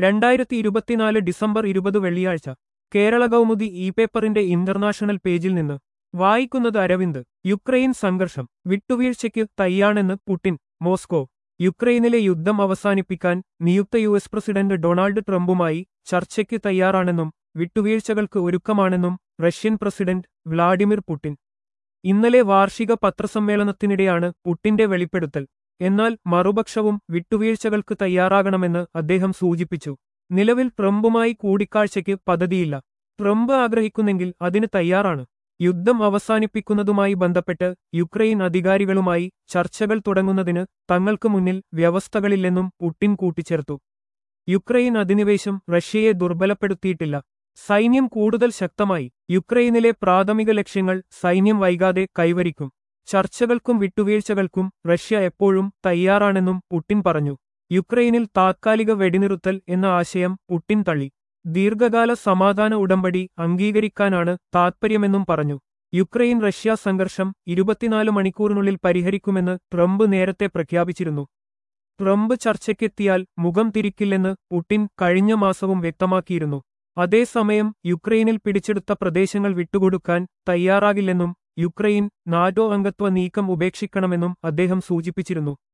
രണ്ടായിരത്തി ഇരുപത്തിനാല് ഡിസംബർ ഇരുപത് വെള്ളിയാഴ്ച കേരള കൗമുദി ഇ പേപ്പറിന്റെ ഇന്റർനാഷണൽ പേജിൽ നിന്ന് വായിക്കുന്നത് അരവിന്ദ് യുക്രൈൻ സംഘർഷം വിട്ടുവീഴ്ചയ്ക്ക് തയ്യാണെന്ന് പുടിൻ മോസ്കോ യുക്രൈനിലെ യുദ്ധം അവസാനിപ്പിക്കാൻ നിയുക്ത യു എസ് പ്രസിഡന്റ് ഡൊണാൾഡ് ട്രംപുമായി ചർച്ചയ്ക്ക് തയ്യാറാണെന്നും വിട്ടുവീഴ്ചകൾക്ക് ഒരുക്കമാണെന്നും റഷ്യൻ പ്രസിഡന്റ് വ്ളാഡിമിർ പുടിൻ ഇന്നലെ വാർഷിക പത്രസമ്മേളനത്തിനിടെയാണ് പുട്ടിന്റെ വെളിപ്പെടുത്തൽ എന്നാൽ മറുപക്ഷവും വിട്ടുവീഴ്ചകൾക്ക് തയ്യാറാകണമെന്ന് അദ്ദേഹം സൂചിപ്പിച്ചു നിലവിൽ ട്രംപുമായി കൂടിക്കാഴ്ചയ്ക്ക് പദ്ധതിയില്ല ട്രംപ് ആഗ്രഹിക്കുന്നെങ്കിൽ അതിന് തയ്യാറാണ് യുദ്ധം അവസാനിപ്പിക്കുന്നതുമായി ബന്ധപ്പെട്ട് യുക്രൈൻ അധികാരികളുമായി ചർച്ചകൾ തുടങ്ങുന്നതിന് തങ്ങൾക്ക് മുന്നിൽ വ്യവസ്ഥകളില്ലെന്നും പുടിൻ കൂട്ടിച്ചേർത്തു യുക്രൈൻ അധിനിവേശം റഷ്യയെ ദുർബലപ്പെടുത്തിയിട്ടില്ല സൈന്യം കൂടുതൽ ശക്തമായി യുക്രൈനിലെ പ്രാഥമിക ലക്ഷ്യങ്ങൾ സൈന്യം വൈകാതെ കൈവരിക്കും ചർച്ചകൾക്കും വിട്ടുവീഴ്ചകൾക്കും റഷ്യ എപ്പോഴും തയ്യാറാണെന്നും പുടിൻ പറഞ്ഞു യുക്രൈനിൽ താത്കാലിക വെടിനിറുത്തൽ എന്ന ആശയം പുടിൻ തള്ളി ദീർഘകാല സമാധാന ഉടമ്പടി അംഗീകരിക്കാനാണ് താത്പര്യമെന്നും പറഞ്ഞു യുക്രൈൻ റഷ്യ സംഘർഷം ഇരുപത്തിനാല് മണിക്കൂറിനുള്ളിൽ പരിഹരിക്കുമെന്ന് ട്രംപ് നേരത്തെ പ്രഖ്യാപിച്ചിരുന്നു ട്രംപ് ചർച്ചയ്ക്കെത്തിയാൽ മുഖം തിരിക്കില്ലെന്ന് പുടിൻ കഴിഞ്ഞ മാസവും വ്യക്തമാക്കിയിരുന്നു അതേസമയം യുക്രൈനിൽ പിടിച്ചെടുത്ത പ്രദേശങ്ങൾ വിട്ടുകൊടുക്കാൻ തയ്യാറാകില്ലെന്നും യുക്രൈൻ നാറ്റോ അംഗത്വ നീക്കം ഉപേക്ഷിക്കണമെന്നും അദ്ദേഹം സൂചിപ്പിച്ചിരുന്നു